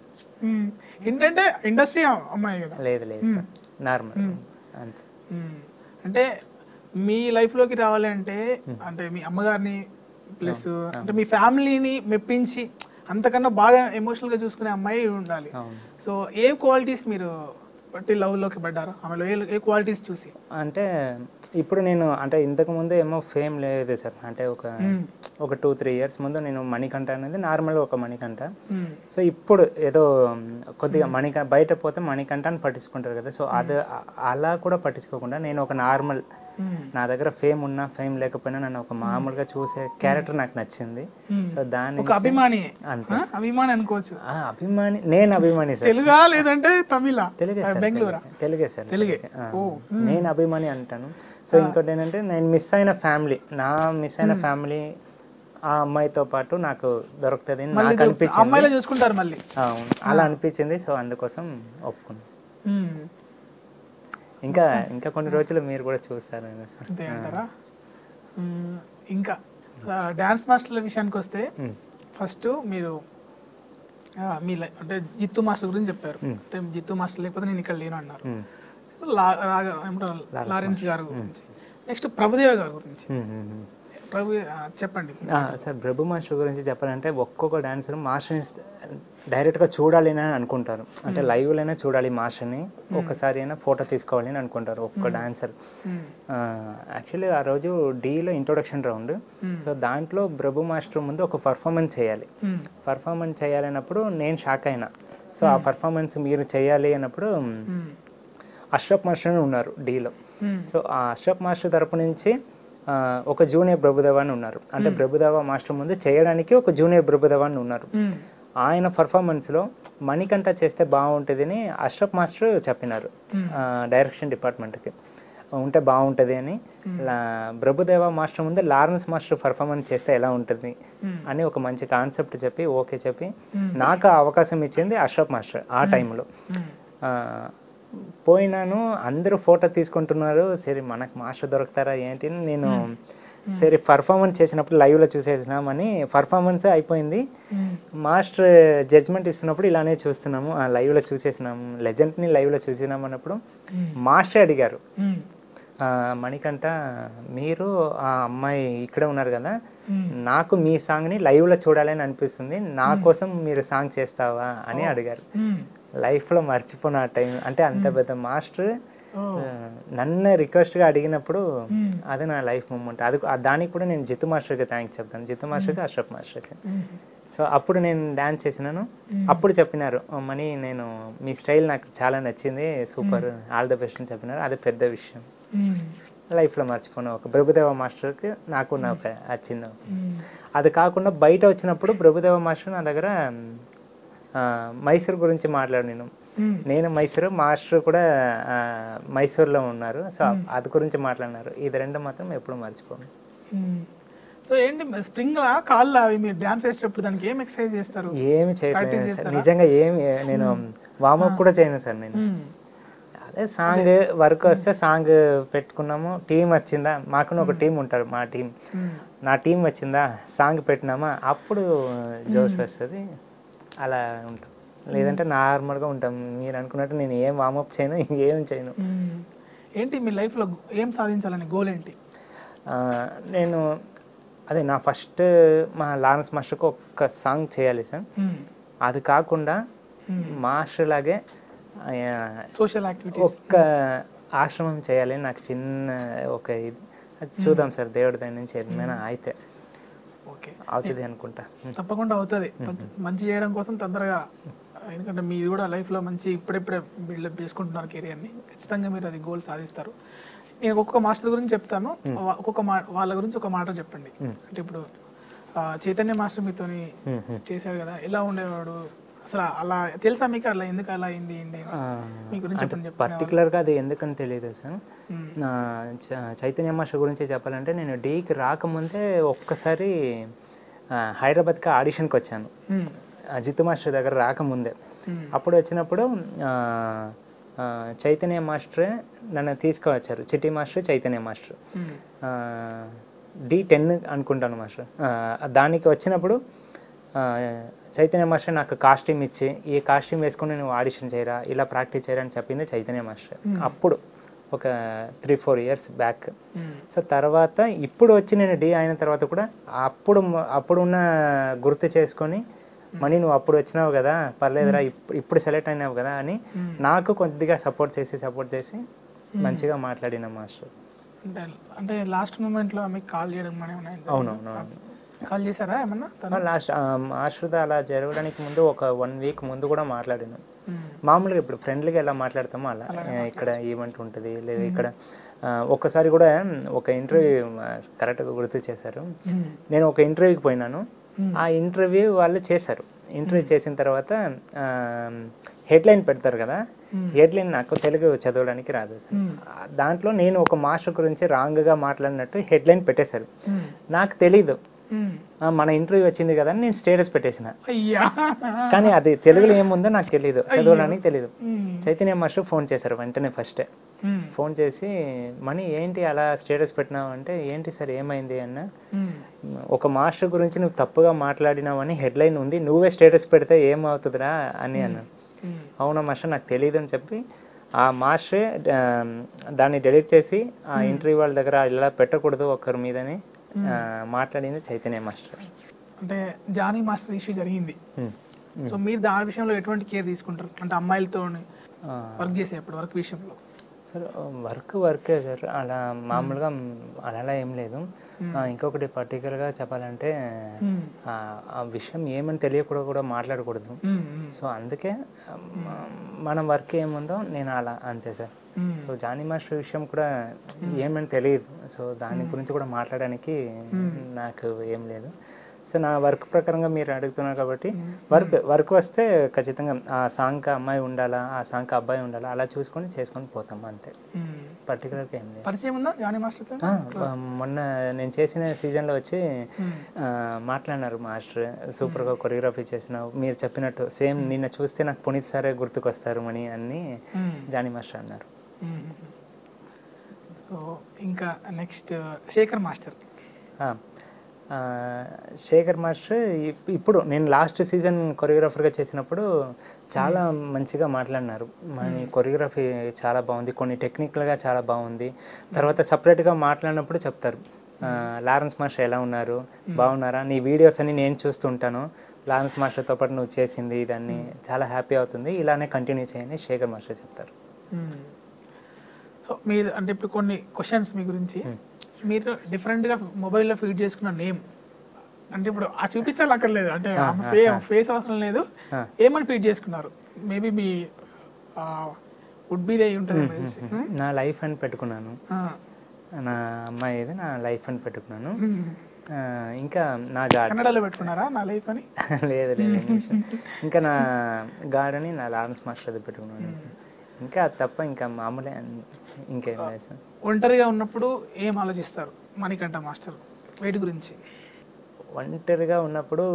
హింట్ అంటే ఇండస్ట్రీ అమ్మాయి కదా లేదు లేదు సార్ నార్మల్ అంతే మ్మ్. అంటే మీ లైఫ్ లోకి రావాలి అంటే అంటే మీ అమ్మగారిని ప్లస్ అంటే మీ ఫ్యామిలీని మెప్పించి అంతకన్నా బాగా ఎమోషనల్ గా చూసుకునే అమ్మాయి ఉండాలి అవును సో ఏ క్వాలిటీస్ మీరు బట్టి లవ్ లోకి పడ్డారు ఆమెలో ఏ ఏ క్వాలిటీస్ చూసి అంటే ఇప్పుడు నేను అంటే ఇంతకు ముందు ఏమో ఫేమ్ లేదు సార్ అంటే ఒక ఒక టూ త్రీ ఇయర్స్ ముందు నేను మణికంఠ అనేది నార్మల్ ఒక మణికంఠ మ్మ్. సో ఇప్పుడు ఏదో మ్, కొద్దిగా మణిక బయట పోతే మణికంఠ అని పట్టించుకుంటారు కదా సో అది అ- అలా కూడా పట్టించుకోకుండా నేను ఒక నార్మల్ మ్మ్. నా దగ్గర ఫేమ్ ఉన్నా ఫేమ్ లేకపోయినా నన్ను ఒక మామూలుగా చూసే క్యారెక్టర్ నాకు నచ్చింది సో దాని ఒక అభిమాని అంతే ఆ? అభిమాని అనుకోవచ్చు ఆ, అభిమాని నేను అభిమాని సార్ తెలుగా లేదంటే తమిళ తెలుగే సార్ బెంగళూరా తెలుగే. తెలుగే సార్ తెలుగే. ఆ, నేను అభిమాని అంటాను సో ఇంకోటి ఏంటంటే నేను మిస్ అయిన ఫ్యామిలీ నా మిస్ అయిన ఫ్యామిలీ ఆ అమ్మాయితో పాటు నాకు దొరుకుతుంది అని నాకు అనిపించింది అమ్మాయిలో చూసుకుంటారు మళ్ళీ అవును అలా అనిపించింది సో అందుకోసం ఒప్పుకున్నాను మ్మ్. ఇంకా ఇంకా కొన్ని రోజులు మీరు కూడా చూస్తారు అనేసి. అంతే అంటారా మ్మ్. ఇంకా డాన్స్ మాస్టర్ల విషయానికి వస్తే ఫస్ట్ మీరు ఆ, మీ లై- అంటే జిత్తు మాస్టర్ గురించి చెప్పారు అంటే జిత్తు మాస్టర్ లేకపోతే నేను ఇక్కడ లేను అన్నారు మ్మ్. లా- రాగ- ఏమంటారు లారెన్స్ గారి గురించి నెక్స్ట్ ప్రభుదేవ గారి గురించి మ్మ్, మ్మ్, మ్మ్. ప్రభు ఆ, చెప్పండి ఆ, సార్ ప్రభు మాస్టర్ గురించి చెప్పాలంటే ఒక్కొక్క డాన్సర్ మాస్టర్ని డైరెక్ట్గా చూడాలి అని అనుకుంటారు అంటే లైవ్లోనే చూడాలి మాస్టర్ని ఒక్కసారి అయినా ఫోటో తీసుకోవాలి అని అనుకుంటారు ఒక్కొక్క డాన్సర్ యాక్చువల్లీ ఆ రోజు డీలో ఇంట్రొడక్షన్ రౌండ్ సో దాంట్లో ప్రభు మాస్టర్ ముందు ఒక పర్ఫార్మెన్స్ చేయాలి మ్మ్. పర్ఫార్మెన్స్ చేయాలన్నప్పుడు నేను షాక్ అయినా సో ఆ పర్ఫార్మెన్స్ మీరు చేయాలి అన్నప్పుడు మ్మ్. అష్రఫ్ మాస్టర్ అని ఉన్నారు డీలో మ్మ్. సో ఆ అష్రఫ్ మాస్టర్ తరపు నుంచి ఆ, ఒక జూనియర్ ప్రభుదేవ అని ఉన్నారు అంటే ప్రభుదేవ మాస్టర్ ముందు చేయడానికి ఒక జూనియర్ ప్రభుదేవ అని ఉన్నారు మ్మ్. ఆయన పర్ఫార్మెన్స్లో మణికంఠ చేస్తే బాగుంటుందని అష్రఫ్ మాస్టర్ చెప్పినారు ఆ, డైరెక్షన్ డిపార్ట్మెంట్కి ఉంటే బాగుంటుంది అని లా- ప్రభుదేవ మాస్టర్ ముందు లారెన్స్ మాస్టర్ పర్ఫార్మెన్స్ చేస్తే ఎలా ఉంటుంది అని ఒక మంచి కాన్సెప్ట్ చెప్పి ఓకే చెప్పి నాకు ఆ అవకాశం ఇచ్చింది అష్రఫ్ మాస్టర్ ఆ టైంలో మ్మ్. ఆ, పోయినాను అందరూ ఫోటో తీసుకుంటున్నారు సరే మనకు మాస్టర్ దొరుకుతారా ఏంటి అని నేను సరే పర్ఫార్మెన్స్ చేసినప్పుడు లైవ్లో చూసేసినామని పర్ఫార్మెన్స్ అయిపోయింది మాస్టర్ జడ్జ్మెంట్ ఇస్తున్నప్పుడు ఇలానే చూస్తున్నాము ఆ లైవ్లో చూసేసినాము లెజెండ్ని లైవ్లో చూసినాం అన్నప్పుడు మాస్టర్ అడిగారు మ్మ్. ఆ, మణికంఠ మీరు ఆ అమ్మాయి ఇక్కడే ఉన్నారు కదా నాకు మీ సాంగ్ని లైవ్లో చూడాలని అనిపిస్తుంది నా కోసం మీరు సాంగ్ చేస్తావా అని అడిగారు మ్మ్. లైఫ్లో మర్చిపోయిన ఆ టైం అంటే అంత పెద్ద మాస్టర్ ఆ, నన్ను రిక్వెస్ట్గా అడిగినప్పుడు అది నా లైఫ్ మూమెంట్ అది ఆ దానికి కూడా నేను జితు మాస్టర్కి థ్యాంక్స్ చెప్తాను జితు మాస్టర్కి అష్రఫ్ మాస్టర్కి సో అప్పుడు నేను డ్యాన్స్ చేసినాను అప్పుడు చెప్పినారు "ఓ, మణి నేను మీ స్టైల్ నాకు చాలా నచ్చింది సూపర్ ఆల్ ద బెస్ట్ అని చెప్పినారు అది పెద్ద విషయం మ్మ్. లైఫ్లో మర్చిపోను ఒక ప్రభుదేవ మాస్టర్కి నాకు నా ప- వచ్చింది మ్మ్. అది కాకుండా బయట వచ్చినప్పుడు ప్రభుదేవ మాస్టర్ నా దగ్గర ఆ, మైసూర్ గురించి మాట్లాడు నేను మ్మ్. నేను మైసూరు మాస్టర్ కూడా ఆ, మైసూర్లో ఉన్నారు సో అది గురించి మాట్లాడినారు ఇది రెండు మాత్రం ఎప్పుడు మర్చిపోను మ్మ్. సో ఏంటి స్ప్రింగ్ కాళ్ళు అవి మీరు డ్యాన్స్ చేసేటప్పుడు దానికి ఏం ఎక్సర్సైజ్ చేస్తారు ఏమి చేయట్లేదు సార్ నిజంగా ఏమి నేను వామప్ కూడా చేయను సార్ నేను మ్మ్. అదే సాంగ్ వర్క్ వస్తే సాంగ్ పెట్టుకున్నాము టీం వచ్చిందా మాకు ఒక టీం ఉంటారు మా టీం నా టీం వచ్చిందా సాంగ్ పెట్టినామా అప్పుడు జోష్ వస్తుంది అలా ఉంటాం లేదంటే నార్మల్గా ఉంటాం మీరు అనుకున్నట్టు నేను ఏం వామప్ చేయను ఏం చేయను మ్మ్. ఏంటి మీ లైఫ్లో ఏం సాధించాలని గోల్ ఏంటి ఆ, నేను అదే నా ఫస్ట్ మా లారెన్స్ మాస్టర్కి ఒక్క సాంగ్ చేయాలి సార్ మ్మ్. అది కాకుండా మాస్టర్ లాగే ఆ, సోషల్ యాక్టివిటీ ఒక్క ఆశ్రమం చేయాలి నాకు చిన్న ఒక ఇది అది చూద్దాం సార్ దేవుడి దాని నుంచి ఏమైనా అయితే ఓకే అవుతుంది అనుకుంటా తప్పకుండా అవుతుంది మంచి చేయడం కోసం తొందరగా ఎందుకంటే మీరు కూడా లైఫ్లో మంచి ఇప్పుడిప్పుడే బిల్డప్ చేసుకుంటున్నారు కెరియర్ని ఖచ్చితంగా మీరు అది గోల్ సాధిస్తారు నేను ఒక్కొక్క మాస్టర్ గురించి చెప్తాను వా- ఒక్కొక్క మా వాళ్ళ గురించి ఒక మాట చెప్పండి అంటే ఇప్పుడు ఆ, చైతన్య మాస్టర్ మీతోని చేశాడు కదా ఎలా ఉండేవాడు అసలు అలా తెలుసా మీకు అలా ఎందుకు అలా అయింది ఏంటి అని? మీ గురించి చెప్పండి చెప్పండి పర్టికులర్గా అది ఎందుకని తెలియదు సార్ నా చ- చైతన్య మాస్టర్ గురించి చెప్పాలంటే నేను డీకి రాకముందే ఒక్కసారి ఆ, హైదరాబాద్కి ఆడిషన్కి వచ్చాను మ్మ్. ఆ జితు మాస్టర్ దగ్గర రాకముందే అప్పుడు వచ్చినప్పుడు ఆ, ఆ, చైతన్య మాస్టరే నన్ను తీసుకువచ్చారు చిట్టి మాస్టర్ చైతన్య మాస్టర్ మ్మ్. డి టెన్ అనుకుంటాను మాస్టర్ ఆ, దానికి వచ్చినప్పుడు ఆ, చైతన్య మాస్టర్ నాకు కాస్ట్యూమ్ ఇచ్చి ఈ కాస్ట్యూమ్ వేసుకొని నువ్వు ఆడిషన్ చేయరా ఇలా ప్రాక్టీస్ చేయరా అని చెప్పింది చైతన్య మాస్టర్ అప్పుడు ఒక three four years back so తర్వాత ఇప్పుడు వచ్చి నేను డి అయిన తర్వాత కూడా అప్పుడు మ- అప్పుడున్న గుర్తు చేసుకొని మనీ నువ్వు అప్పుడు వచ్చినావు కదా పర్లేదురా ఇప్పుడు ఇప్పుడు సెలెక్ట్ అయినావు కదా అని నాకు కొద్దిగా సపోర్ట్ చేసి సపోర్ట్ చేసి మంచిగా మాట్లాడిన మాస్టర్ అంటే అంటే లాస్ట్ మూమెంట్లో మీకు కాల్ చేయడం కానీ ఏమైనా అయిందా? అవునవును కాల్ చేశారా ఏమన్నా తను లాస్ట్ మాస్టర్తో అలా జరగడానికి ముందు ఒక వన్ వీక్ ముందు కూడా మాట్లాడాను మ్మ్. మామూలుగా ఇప్పుడు ఫ్రెండ్లీగా ఎలా మాట్లాడతామో అలా ఆ, ఇక్కడ ఈవెంట్ ఉంటుంది లేదా ఇక్కడ ఆ, ఒక్కసారి కూడా ఒక ఇంటర్వ్యూ కరెక్ట్గా గుర్తు చేశారు మ్మ్. నేను ఒక ఇంటర్వ్యూకి పోయినాను ఆ ఇంటర్వ్యూ వాళ్ళు చేశారు ఇంటర్వ్యూ చేసిన తర్వాత హెడ్లైన్ పెడతారు కదా హెడ్లైన్ నాకు తెలుగు చదవడానికి రాదు సార్. ఆ, దాంట్లో నేను ఒక మాస్టర్ గురించి రాంగ్గా మాట్లాడినట్టు హెడ్లైన్ పెట్టేశారు మ్మ్. నాకు తెలీదు మ్మ్. ఆ, మన ఇంటర్వ్యూ వచ్చింది కదా అని నేను స్టేటస్ పెట్టేసిన అయ్యా కానీ అది తెలుగులో ఏముందో నాకు తెలియదు చదవడానికి తెలియదు మ్మ్. చైతన్య మాస్టర్ ఫోన్ చేశారు వెంటనే ఫస్టే మ్మ్. ఫోన్ చేసి మనీ ఏంటి అలా స్టేటస్ పెట్టినావు అంటే ఏంటి సార్ ఏమైంది అన్న మ్మ్. ఒక మాస్టర్ గురించి నువ్వు తప్పుగా మాట్లాడినావని హెడ్లైన్ ఉంది నువ్వే స్టేటస్ పెడితే ఏమవుతుందిరా అని అన్నాను మ్మ్. అవునా మాస్టర్ నాకు తెలియదు అని చెప్పి ఆ మాస్టరే ఆ, దాన్ని డెలీట్ చేసి ఆ ఇంటర్వ్యూ వాళ్ళ దగ్గర ఇలా పెట్టకూడదు ఒకరి మీదని ఆ, మాట్లాడింది చైతన్య మాస్టర్ అంటే జానీ మాస్టర్ ఇష్యూ జరిగింది సో మీరు దాని విషయంలో ఎటువంటి కేర్ తీసుకుంటారు అంటే అమ్మాయిలతో ఆ, వర్క్ చేసేటప్పుడు వర్క్ విషయంలో సార్ వర్క్ వర్కే సార్ అలా మామూలుగా అలా అలా ఏం లేదు ఆ, ఇంకొకటి పర్టికులర్గా చెప్పాలంటే మ్మ్. ఆ, ఆ విషయం ఏమని తెలియకూడదు కూడా మాట్లాడకూడదు మ్మ్. మ్మ్. సో అందుకే ఆ, మ- మన వర్క్ ఏముందో నేను అలా అంతే సార్ మ్మ్. సో జానీ మాస్టర్ విషయం కూడా ఏమని తెలియదు సో దాని గురించి కూడా మాట్లాడడానికి నాకు ఏం లేదు సో నా వర్క్ ప్రకారంగా మీరు అడుగుతున్నారు కాబట్టి వర్క్ వర్క్ వస్తే ఖచ్చితంగా ఆ సాంగ్కి అమ్మాయి ఉండాలా ఆ సాంగ్కి అబ్బాయి ఉండాలా అలా చూసుకొని చేసుకొని పోతాం అంతే మ్మ్. పర్టికులర్గా ఏం లేదు పరిచయం ఉందా జానీ మాస్టర్తో ఆ, మొన్న నేను చేసిన సీజన్లో వచ్చి ఆ, మాట్లాడినారు మాస్టర్ సూపర్గా కొరియోగ్రఫీ చేసినావు మీరు చెప్పినట్టు సేమ్ నిన్న చూస్తే నాకు పునీత్ సారే గుర్తుకొస్తారు మని అన్ని మ్మ్. జానీ మాస్టర్ అన్నారు మ్మ్. సో ఇంకా నెక్స్ట్ శేఖర్ మాస్టర్ ఆ, ఆ, శేఖర్ మాస్టర్ ఇప్- ఇప్పుడు నేను లాస్ట్ సీజన్ కొరియోగ్రాఫర్గా చేసినప్పుడు చాలా మంచిగా మాట్లాడినారు మన కొరియోగ్రఫీ చాలా బాగుంది కొన్ని టెక్నికల్గా చాలా బాగుంది తర్వాత సపరేట్గా మాట్లాడినప్పుడు చెప్తారు ఆ, లారెన్స్ మాస్టర్ ఎలా ఉన్నారు బాగున్నారా నీ వీడియోస్ అని నేను చూస్తుంటాను లారెన్స్ మాస్టర్తో పాటు నువ్వు చేసింది దాన్ని చాలా హ్యాపీ అవుతుంది ఇలానే కంటిన్యూ చేయని శేఖర్ మాస్టర్ చెప్తారు మ్మ్. సో మీరు అంటే ఇప్పుడు కొన్ని క్వశ్చన్స్ మీ గురించి మీరు డిఫరెంట్గా మొబైల్లో ఫీడ్ చేసుకున్న నేమ్ అంటే ఇప్పుడు ఆ చూపించాలి అక్కర్లేదు అంటే ఫేస్ అవసరం లేదు ఏమని ఫీడ్ చేసుకున్నారు maybe me would be they ఉంటుంది నాకు తెలిసి మ్మ్. నా లైఫ్ అని పెట్టుకున్నాను ఆ. నా అమ్మాయి ఇది నా లైఫ్ అని పెట్టుకున్నాను మ్మ్. ఆ, ఇంకా నా గాడ్ కన్నడలో పెట్టుకున్నారా నా లైఫ్ అని లేదు లేదు ఇంగ్లీష్. ఇంకా నా గాడ్ అని నా లారెన్స్ మాస్టర్ అది పెట్టుకున్నాను సార్. ఇంకా అది తప్ప ఇంకా మామూలే అన్ని- ఇంకేం లేదు సార్ ఒంటరిగా ఉన్నప్పుడు ఏం ఆలోచిస్తారు మణికంఠ మాస్టర్ వేటి గురించి ఒంటరిగా ఉన్నప్పుడు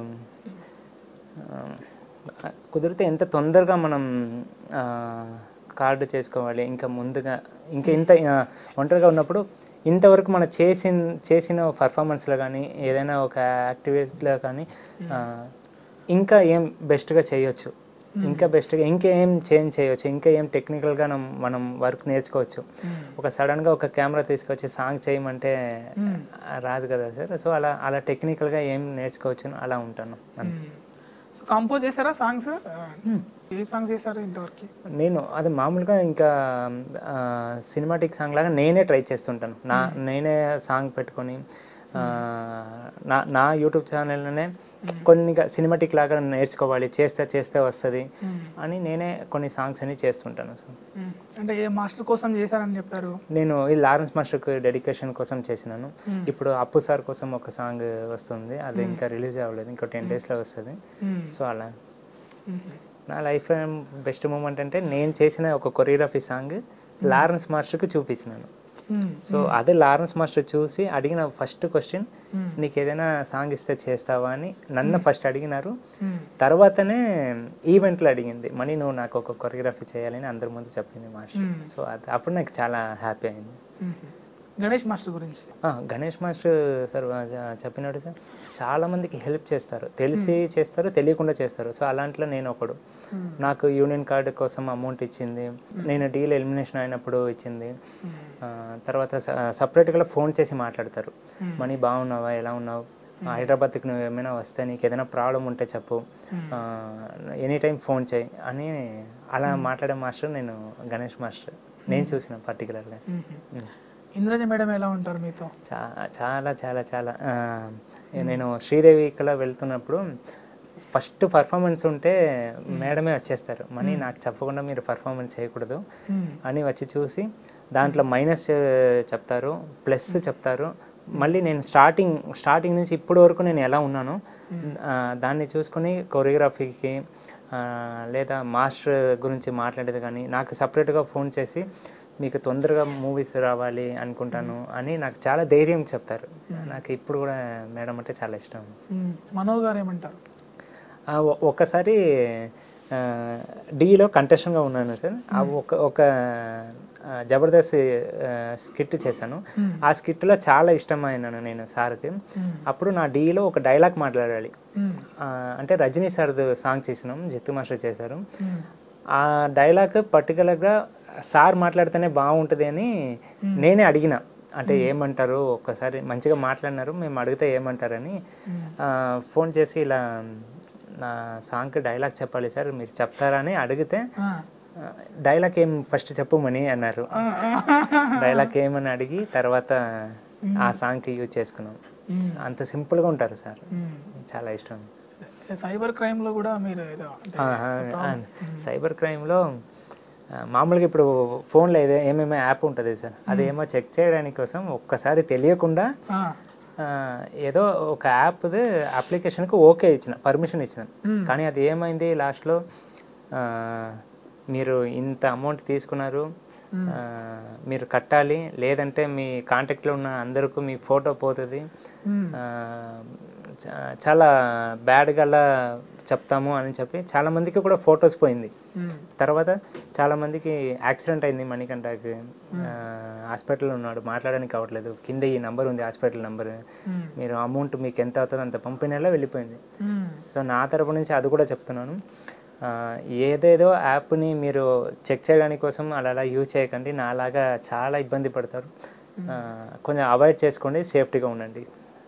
ఆ, కుదిరితే ఎంత తొందరగా మనం ఆ, కార్డు చేసుకోవాలి ఇంకా ముందుగా ఇంకా ఇంత ఆ, ఒంటరిగా ఉన్నప్పుడు ఇంతవరకు మనం చేసిన చేసిన పర్ఫార్మెన్స్లో కానీ ఏదైనా ఒక యాక్టివిటీలో కానీ ఆ, ఇంకా ఏం బెస్ట్గా చేయొచ్చు ఇంకా బెస్ట్గా ఇంకా ఏం చేంజ్ చేయొచ్చు ఇంకా ఏం టెక్నికల్గా మనం వర్క్ నేర్చుకోవచ్చు ఒక సడన్గా ఒక కెమెరా తీసుకొచ్చి సాంగ్ చేయమంటే ఆ, రాదు కదా సార్ సో అలా అలా టెక్నికల్గా ఏం నేర్చుకోవచ్చు అలా ఉంటాను అంతే. సో కంపోజ్ చేశారా సాంగ్స్ ఏ సాంగ్స్ చేశారు ఇంతవరకు నేను అది మామూలుగా ఇంకా సినిమాటిక్ సాంగ్ లాగా నేనే ట్రై చేస్తుంటాను నా నేనే సాంగ్ పెట్టుకొని ఆ, నా నా యూట్యూబ్ ఛానల్లోనే కొన్ని సినిమాటిక్ లాగా నేర్చుకోవాలి చేస్తే చేస్తే వస్తుంది అని నేనే కొన్ని సాంగ్స్ అని చేస్తుంటాను సార్ మ్మ్. అంటే ఏ మాస్టర్ కోసం చేశారని చెప్పారు నేను ఈ లారెన్స్ మాస్టర్కి డెడికేషన్ కోసం చేసినాను ఇప్పుడు అప్పు సార్ కోసం ఒక సాంగ్ వస్తుంది అది ఇంకా రిలీజ్ అవ్వలేదు ఇంకో టెన్ డేస్లో వస్తుంది మ్మ్. సో అలా మ్మ్. నా లైఫ్ బెస్ట్ మూమెంట్ అంటే నేను చేసిన ఒక కొరియోగ్రఫీ సాంగ్ లారెన్స్ మాస్టర్కి చూపించినాను మ్మ్. సో అదే లారెన్స్ మాస్టర్ చూసి అడిగిన ఫస్ట్ క్వశ్చన్ నీకు ఏదైనా సాంగ్ ఇస్తే చేస్తావా అని నన్ను ఫస్ట్ అడిగినారు మ్మ్. తర్వాతనే ఈవెంట్లో అడిగింది మనీ నువ్వు నాకు ఒక కొరియోగ్రఫీ చేయాలని అందరి ముందు చెప్పింది మాస్టర్ సో అది అప్పుడు నాకు చాలా హ్యాపీ అయింది మ్మ్. గణేష్ మాస్టర్ గురించి ఆ, గణేష్ మాస్టర్ సార్ చ- చెప్పినట్టు సార్ చాలా మందికి హెల్ప్ చేస్తారు తెలిసి చేస్తారు తెలియకుండా చేస్తారు సో అలాంటిలో నేను ఒకడు నాకు యూనియన్ కార్డు కోసం అమౌంట్ ఇచ్చింది నేను డీల్ ఎలిమినేషన్ అయినప్పుడు ఇచ్చింది ఆ, తర్వాత సపరేట్గా ఫోన్ చేసి మాట్లాడతారు మనీ బాగున్నావా ఎలా ఉన్నావు హైదరాబాద్కి నువ్వు ఏమైనా వస్తే నీకు ఏదైనా ప్రాబ్లం ఉంటే చెప్పు ఎనీ టైం ఫోన్ చేయి అని అలా మాట్లాడే మాస్టర్ నేను గణేష్ మాస్టర్ నేను చూసిన పర్టికులర్గా ఇంద్రజ మేడం ఎలా ఉంటారు మీతో చా- చాలా చాలా చాలా ఆ, నేను శ్రీదేవి ఇక్కడ వెళ్తున్నప్పుడు ఫస్ట్ పర్ఫార్మెన్స్ ఉంటే మేడమే వచ్చేస్తారు మనీ నాకు చెప్పకుండా మీరు పర్ఫార్మెన్స్ చేయకూడదు అని వచ్చి చూసి దాంట్లో మైనస్ చెప్తారు ప్లస్ చెప్తారు మళ్ళీ నేను స్టార్టింగ్ స్టార్టింగ్ నుంచి ఇప్పటి వరకు నేను ఎలా ఉన్నానో ఆ, దాన్ని చూసుకొని కొరియోగ్రఫీకి ఆ, లేదా మాస్టర్ గురించి మాట్లాడేది కానీ నాకు సపరేట్గా ఫోన్ చేసి మీకు తొందరగా మూవీస్ రావాలి అనుకుంటాను అని నాకు చాలా ధైర్యం చెప్తారు నాకు ఇప్పుడు కూడా మేడం అంటే చాలా ఇష్టం మ్మ్. మనో గారు ఏమంటారు ఆ, ఒ- ఒక్కసారి ఆ, డీలో కంటెస్టెంట్గా ఉన్నాను సార్ ఆ ఒక ఒక ఆ, జబర్దస్త్ ఆ, స్కిట్ చేశాను ఆ స్కిట్లో చాలా ఇష్టమైనాను నేను సార్కి అప్పుడు నా డీలో ఒక డైలాగ్ మాట్లాడాలి ఆ, అంటే రజనీ సార్ సాంగ్ చేసినాం జిత్తు మాస్టర్ చేశారు ఆ డైలాగ్ పర్టికులర్గా సార్ మాట్లాడితేనే బాగుంటుంది అని నేనే అడిగిన అంటే ఏమంటారు ఒక్కసారి మంచిగా మాట్లాడినారు మేము అడిగితే ఏమంటారని ఆ, ఫోన్ చేసి ఇలా నా సాంగ్కి డైలాగ్ చెప్పాలి సార్ మీరు చెప్తారా అని అడిగితే ఆ. ఆ, డైలాగ్ ఏం ఫస్ట్ చెప్పమని అన్నారు డైలాగ్ ఏమని అడిగి తర్వాత ఆ సాంగ్కి యూజ్ చేసుకున్నాం అంత సింపుల్గా ఉంటారు సార్ మ్మ్. చాలా ఇష్టం సైబర్ క్రైమ్లో కూడా మీరు ఏదో అంటే ఆహా, ఆ, సైబర్ క్రైమ్లో ఆ, మామూలుగా ఇప్పుడు ఫోన్లో ఏదో ఏమేమో యాప్ ఉంటుంది సార్ అదేమో చెక్ చేయడానికి కోసం ఒక్కసారి తెలియకుండా ఆ. ఆ, ఏదో ఒక యాప్ది అప్లికేషన్కి ఓకే ఇచ్చిన పర్మిషన్ ఇచ్చిన కానీ అది ఏమైంది లాస్ట్లో మీరు ఇంత అమౌంట్ తీసుకున్నారు ఆ, మీరు కట్టాలి లేదంటే మీ కాంటాక్ట్లో ఉన్న అందరికీ మీ ఫోటో పోతుంది ఆ, చా- చాలా బ్యాడ్గా చెప్తాము అని చెప్పి చాలా మందికి కూడా ఫొటోస్ పోయింది తర్వాత చాలా మందికి యాక్సిడెంట్ అయింది మణికంఠకి హాస్పిటల్లో ఉన్నాడు మాట్లాడడానికి అవ్వట్లేదు కింద ఈ నంబర్ ఉంది హాస్పిటల్ నంబర్ మీరు అమౌంట్ మీకు ఎంత అవుతుందో అంత పంపిణీలో వెళ్ళిపోయింది సో నా తరపు నుంచి అది కూడా చెప్తున్నాను ఆ, ఏదేదో యాప్ని మీరు చెక్ చేయడానికి కోసం అలా అలా యూజ్ చేయకండి నాలాగా చాలా ఇబ్బంది పడతారు ఆ, కొంచెం అవాయిడ్ చేసుకోండి సేఫ్టీగా ఉండండి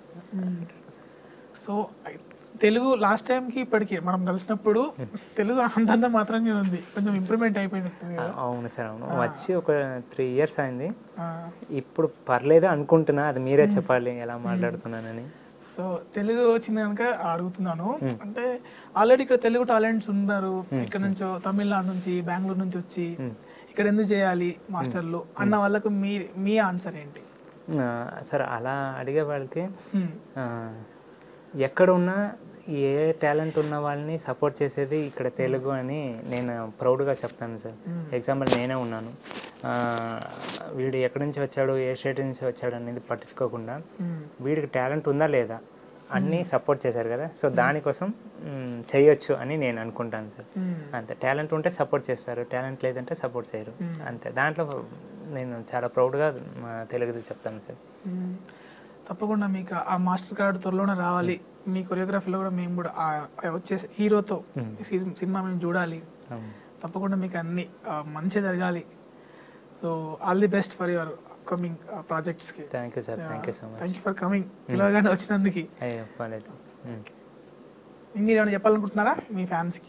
సో తెలుగు లాస్ట్ టైంకి ఇప్పటికి మనం కలిసినప్పుడు తెలుగు అంతంత మాత్రమే ఉంది కొంచెం ఇంప్రూవ్మెంట్ అయిపోయినట్టుంది కదా అవును సార్ అవును వచ్చి ఒక త్రీ ఇయర్స్ అయింది ఆ, ఇప్పుడు పర్లేదు అనుకుంటున్నా అది మీరే చెప్పాలి ఎలా మాట్లాడుతున్నానని సో తెలుగు వచ్చింది కనుక అడుగుతున్నాను అంటే ఆల్రెడీ ఇక్కడ తెలుగు టాలెంట్స్ ఉన్నారు ఇక్కడ నుంచో తమిళనాడు నుంచి బెంగళూరు నుంచి వచ్చి ఇక్కడ ఎందుకు చేయాలి మాస్టర్లు అన్న వాళ్ళకు మీ మీ ఆన్సర్ ఏంటి ఆ, సార్ అలా అడిగే వాళ్ళకి ఉమ్, ఆ, ఎక్కడ ఉన్నా ఏ టాలెంట్ ఉన్న వాళ్ళని సపోర్ట్ చేసేది ఇక్కడ తెలుగు అని నేను ప్రౌడ్గా చెప్తాను సార్ ఎగ్జాంపుల్ నేనే ఉన్నాను ఆ, వీడు ఎక్కడి నుంచి వచ్చాడు ఏ స్టేట్ నుంచి వచ్చాడు అనేది పట్టించుకోకుండా ఉమ్, వీడికి టాలెంట్ ఉందా లేదా అన్నీ సపోర్ట్ చేశారు కదా సో దానికోసం మ్, చేయొచ్చు అని నేను అనుకుంటాను సార్ ఉమ్, అంతే టాలెంట్ ఉంటే సపోర్ట్ చేస్తారు టాలెంట్ లేదంటే సపోర్ట్ చేయరు అంతే దాంట్లో నేను చాలా ప్రౌడ్గా మా తెలుగుది చెప్తాను సార్ ఉమ్. తప్పకుండా మీకు ఆ మాస్టర్ కార్డ్ త్వరలోనే రావాలి మీ కొరియోగ్రఫీలో కూడా మేము కూడా ఆ- ఆ వచ్చే హీరోతో ఈ సి- సినిమా మేము చూడాలి అవును. తప్పకుండా మీకు అన్ని ఆ, మంచి జరగాలి so all the best for your upcoming ప్రాజెక్ట్స్కి thank you sir thank you so much thank you for coming పిలవగానే వచ్చినందుకు అయ్యో పర్లేదు మ్. మీరు ఏమైనా చెప్పాలనుకుంటున్నారా మీ ఫ్యాన్స్కి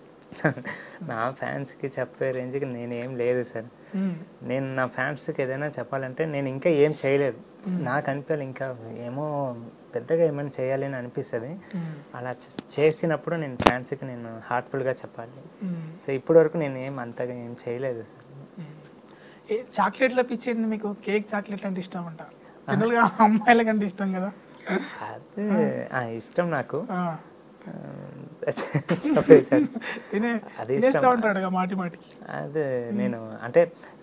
నా ఫ్యాన్స్కి చెప్పే రేంజ్కి నేను ఏం లేదు సార్ నేను నా ఫ్యాన్స్కి ఏదైనా చెప్పాలంటే నేను ఇంకా ఏం చేయలేదు నాకు అనిపించాలి ఇంకా ఏమో పెద్దగా ఏమైనా చేయాలి అని అనిపిస్తుంది అలా చే- చేసినప్పుడు నేను ఫ్యాన్స్కి నేను హార్ట్ఫుల్గా చెప్పాలి సో ఇప్పటి వరకు నేను ఏం అంతగా ఏం చేయలేదు సార్ ఏ చాక్లెట్ల పిచ్చేది మీకు కేక్ చాక్లెట్ అంటే ఇష్టం అంట జనరల్గా అమ్మాయిల కంటే ఇష్టం కదా అదే ఆ, ఇష్టం నాకు ఆ, ఆ, చెప్పేసారు తినే అది తినేస్తూ ఉంటాడు కదా మాటి మాటికి అదే నేను అంటే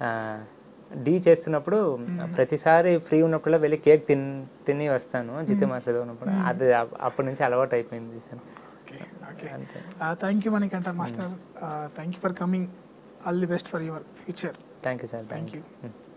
డీ చేస్తున్నప్పుడు ప్రతిసారి ఫ్రీ ఉన్నప్పుడు వెళ్ళి కేక్ తిన్ తిని వస్తాను జితే మాట్లాడు ఉన్నప్పుడు అది అప్- అప్పటి నుంచి అలవాటు అయిపోయింది సార్ ఓకే ఓకే అంతే thank you Manikanta master thank you for coming all the best for your future thank you sir thank Thank you